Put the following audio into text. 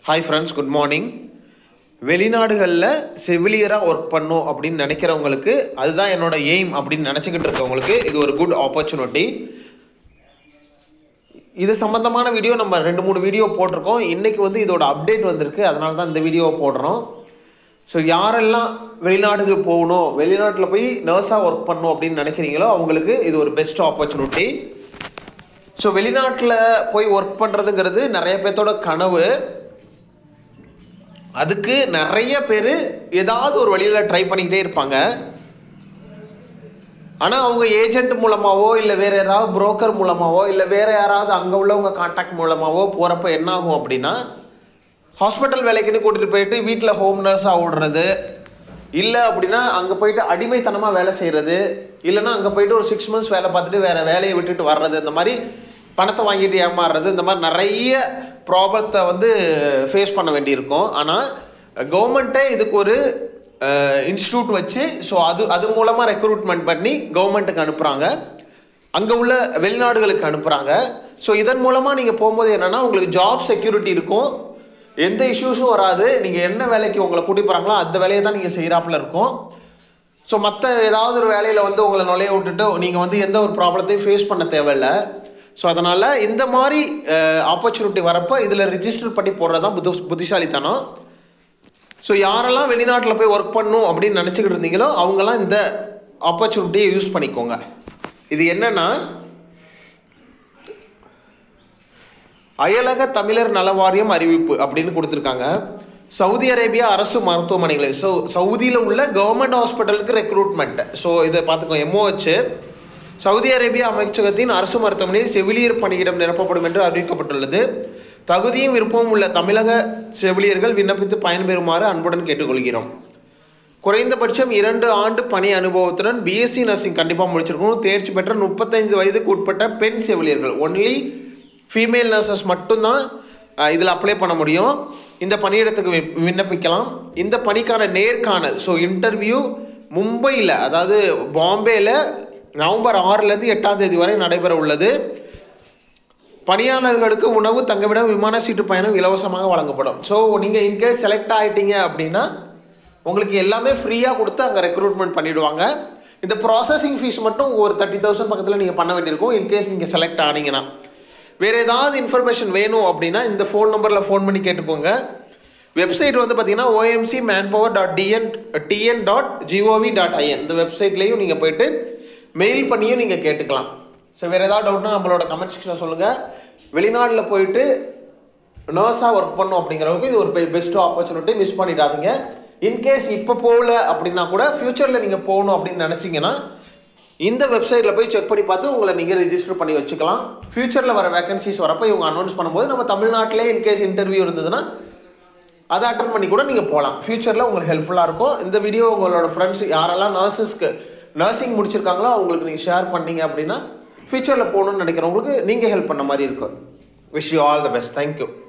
hi friends good morning வெளிநாடுகளில் செவிலியராக work பண்ணும் அப்படின்னு நினைக்கிறவங்களுக்கு அதுதான் என்னோட எய்ம் அப்படின்னு நினச்சிக்கிட்டு இருக்கவங்களுக்கு இது ஒரு குட் ஆப்பர்ச்சுனிட்டி இது சம்மந்தமான வீடியோ நம்ம ரெண்டு மூணு வீடியோ போட்டிருக்கோம் இன்றைக்கி வந்து இதோட அப்டேட் வந்திருக்கு அதனால தான் இந்த வீடியோ போடுறோம் ஸோ யாரெல்லாம் வெளிநாட்டுக்கு போகணும் வெளிநாட்டில் போய் நர்ஸாக ஒர்க் பண்ணணும் அப்படின்னு நினைக்கிறீங்களோ அவங்களுக்கு இது ஒரு பெஸ்ட் ஆப்பர்ச்சுனிட்டி ஸோ வெளிநாட்டில் போய் ஒர்க் பண்ணுறதுங்கிறது நிறைய பேர்த்தோட கனவு அதுக்கு நிறைய பேர் ஏதாவது ஒரு வழியில் ட்ரை பண்ணிக்கிட்டே இருப்பாங்க ஆனால் அவங்க ஏஜென்ட் மூலமாகவோ இல்லை வேறு ஏதாவது புரோக்கர் மூலமாகவோ இல்லை வேறு யாராவது அங்கே உள்ளவங்க காண்டாக்ட் மூலமாகவோ போகிறப்ப என்ன ஆகும் அப்படின்னா ஹாஸ்பிட்டல் வேலைக்குன்னு கூட்டிகிட்டு போயிட்டு வீட்டில் ஹோம் நர்ஸாக ஓடுறது இல்லை அப்படின்னா அங்கே போயிட்டு அடிமைத்தனமாக வேலை செய்கிறது இல்லைன்னா அங்கே போயிட்டு ஒரு சிக்ஸ் மந்த்ஸ் வேலை பார்த்துட்டு வேறு வேலையை விட்டுட்டு வர்றது இந்த மாதிரி பணத்தை வாங்கிட்டு ஏமாறுறது இந்த மாதிரி நிறைய ப்ராப்ளத்தை வந்து ஃபேஸ் பண்ண வேண்டியிருக்கும் ஆனால் கவர்மெண்ட்டே இதுக்கு ஒரு இன்ஸ்டியூட் வச்சு ஸோ அது அது மூலமாக ரெக்ரூட்மெண்ட் பண்ணி கவர்மெண்ட்டுக்கு அனுப்புகிறாங்க அங்கே உள்ள வெளிநாடுகளுக்கு அனுப்புகிறாங்க ஸோ இதன் மூலமாக நீங்கள் போகும்போது என்னென்னா உங்களுக்கு ஜாப் செக்யூரிட்டி இருக்கும் எந்த இஷ்யூஸும் வராது நீங்கள் என்ன வேலைக்கு உங்களை கூட்டி போகிறாங்களோ அந்த வேலையை தான் நீங்கள் செய்கிறாப்புல இருக்கும் ஸோ மற்ற ஏதாவது ஒரு வேலையில் வந்து உங்களை நுழைய விட்டுட்டு நீங்கள் வந்து எந்த ஒரு ப்ராப்ளத்தையும் ஃபேஸ் பண்ண தேவையில்லை ஸோ அதனால் இந்த மாதிரி ஆப்பர்ச்சுனிட்டி வரப்போ இதில் ரிஜிஸ்டர் பண்ணி போடுறது தான் புத்தி புத்திசாலித்தனம் ஸோ யாரெல்லாம் வெளிநாட்டில் போய் ஒர்க் பண்ணும் அப்படின்னு நினச்சிக்கிட்டு இருந்தீங்களோ அவங்கெல்லாம் இந்த ஆப்பர்ச்சுனிட்டியை யூஸ் பண்ணிக்கோங்க இது என்னென்னா அயலக தமிழர் நல வாரியம் அறிவிப்பு அப்படின்னு கொடுத்துருக்காங்க சவுதி அரேபியா அரசு மருத்துவமனைகள் ஸோ சவுதியில் உள்ள கவர்மெண்ட் ஹாஸ்பிட்டலுக்கு ரெக்ரூட்மெண்ட் ஸோ இதை பார்த்துக்கோ எம்ஓஹெச் சவுதி அரேபியா அமைச்சகத்தின் அரசு மருத்துவமனையில் செவிலியர் பணியிடம் நிரப்பப்படும் என்று அறிவிக்கப்பட்டுள்ளது தகுதியும் விருப்பமும் உள்ள தமிழக செவிலியர்கள் விண்ணப்பித்து பயன்பெறுமாறு அன்புடன் கேட்டுக்கொள்கிறோம் குறைந்தபட்சம் இரண்டு ஆண்டு பணி அனுபவத்துடன் பிஎஸ்சி நர்சிங் கண்டிப்பாக முடிச்சிருக்கணும் தேர்ச்சி பெற்ற முப்பத்தைந்து வயதுக்கு உட்பட்ட பெண் செவிலியர்கள் ஒன்லி ஃபீமேல் நர்சஸ் மட்டும்தான் இதில் அப்ளை பண்ண முடியும் இந்த பணியிடத்துக்கு வி- விண்ணப்பிக்கலாம் இந்த பணிக்கான நேர்காணல் ஸோ இன்டர்வியூ மும்பையில் அதாவது பாம்பேயில் நவம்பர் ஆறுலேருந்து எட்டாம் தேதி வரை நடைபெற உள்ளது பணியாளர்களுக்கு உணவு தங்கவிடம் விமான சீட்டு பயணம் இலவசமாக வழங்கப்படும் ஸோ நீங்கள் இன்கேஸ் செலக்ட் ஆகிட்டீங்க அப்படின்னா உங்களுக்கு எல்லாமே ஃப்ரீயாக கொடுத்து அங்கே ரெக்ரூட்மெண்ட் பண்ணிவிடுவாங்க இந்த ப்ராசஸிங் ஃபீஸ் மட்டும் ஒரு தேர்ட்டி தௌசண்ட் பக்கத்தில் நீங்கள் பண்ண வேண்டியிருக்கும் இன்கேஸ் நீங்கள் செலக்ட் ஆனீங்கன்னா வேறு ஏதாவது இன்ஃபர்மேஷன் வேணும் அப்படின்னா இந்த ஃபோன் நம்பரில் ஃபோன் பண்ணி கேட்டுக்கோங்க வெப்சைட் வந்து பார்த்தீங்கன்னா OMC manpower dot TN TN dot GOV dot IN இந்த வெப்சைட்லேயும் நீங்கள் போயிட்டு மெயில் பண்ணியும் நீங்கள் கேட்டுக்கலாம் ஸோ வேறு ஏதாவது டவுட்னா நம்மளோட கமெண்ட் செக்ஷனில் சொல்லுங்கள் வெளிநாட்டில் போயிட்டு நர்ஸாக ஒர்க் பண்ணோம் அப்படிங்கிறவங்களுக்கு இது ஒரு பெஸ்ட் ஆப்பர்ச்சுனிட்டி மிஸ் பண்ணிடாதீங்க இன்கேஸ் இப்போ போகல அப்படின்னா கூட ஃப்யூச்சரில் நீங்கள் போகணும் அப்படின்னு நினச்சிங்கன்னா இந்த வெப்சைட்டில் போய் செக் பண்ணி பார்த்து உங்களை நீங்கள் ரெஜிஸ்டர் பண்ணி வச்சுக்கலாம் ஃப்யூச்சரில் வர வேகன்சிஸ் வரப்போ இவங்க அனௌன்ஸ் பண்ணும்போது நம்ம தமிழ்நாட்டிலே இன்கேஸ் இன்டர்வியூ இருந்ததுன்னா அதை அட்டன் பண்ணி கூட நீங்கள் போகலாம் ஃப்யூச்சரில் உங்களுக்கு ஹெல்ப்ஃபுல்லாக இருக்கும் இந்த வீடியோ உங்களோட ஃப்ரெண்ட்ஸ் யாரெல்லாம் நர்சஸ்க்கு நர்சிங் முடிச்சிருக்காங்களோ அவங்களுக்கு நீங்கள் ஷேர் பண்ணீங்க அப்படின்னா ஃப்யூச்சரில் போகணும்னு நினைக்கிறவங்களுக்கு நீங்கள் ஹெல்ப் பண்ண மாதிரி இருக்கும் wish you all the best thank you